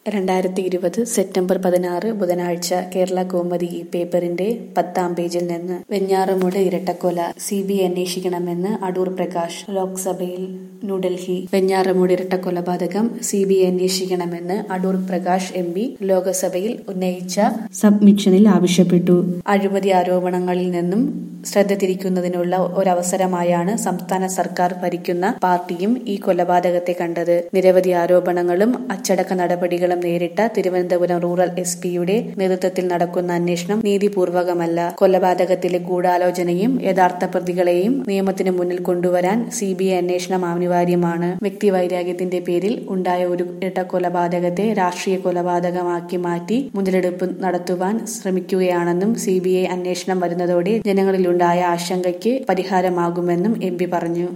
രണ്ടായിരത്തി ഇരുപത് സെപ്റ്റംബർ പതിനാറ് ബുധനാഴ്ച കേരള കൗമുദി ഈ പേപ്പറിന്റെ പത്താം പേജിൽ നിന്ന് വെഞ്ഞാറമൂട് ഇരട്ടക്കൊല സി ബി ഐ അന്വേഷിക്കണമെന്ന് അടൂർ പ്രകാശ് ലോക്സഭയിൽ ന്യൂഡൽഹി വെഞ്ഞാറമൂട് ഇരട്ടക്കൊലപാതകം സി ബി ഐ അന്വേഷിക്കണമെന്ന് അടൂർ പ്രകാശ് എം പി ലോക്സഭയിൽ ഉന്നയിച്ച സബ്മിഷനിൽ ആവശ്യപ്പെട്ടു അഴിമതി ആരോപണങ്ങളിൽ നിന്നും ശ്രദ്ധ തിരിക്കുന്നതിനുള്ള ഒരവസരമായാണ് സംസ്ഥാന സർക്കാർ ഭരിക്കുന്ന പാർട്ടിയും ഈ കൊലപാതകത്തെ കണ്ടത് നിരവധി ആരോപണങ്ങളും അച്ചടക്ക നടപടികളും നേരിട്ട തിരുവനന്തപുരം റൂറൽ എസ് പിയുടെ നേതൃത്വത്തിൽ നടക്കുന്ന അന്വേഷണം നീതിപൂർവകമല്ല കൊലപാതകത്തിലെ ഗൂഢാലോചനയും യഥാർത്ഥ പ്രതികളെയും നിയമത്തിന് മുന്നിൽ കൊണ്ടുവരാൻ സി ബി ഐ അന്വേഷണം അനിവാര്യമാണ് വ്യക്തിവൈരാഗ്യത്തിന്റെ പേരിൽ ഉണ്ടായ ഒരു ഇരട്ടക്കൊലപാതകത്തെ രാഷ്ട്രീയ കൊലപാതകമാക്കി മാറ്റി മുതലെടുപ്പ് നടത്തുവാൻ ശ്രമിക്കുകയാണെന്നും സി ബി ഐ അന്വേഷണം വരുന്നതോടെ ജനങ്ങളിലുണ്ടായ ആശങ്കയ്ക്ക് പരിഹാരമാകുമെന്നും എം പി പറഞ്ഞു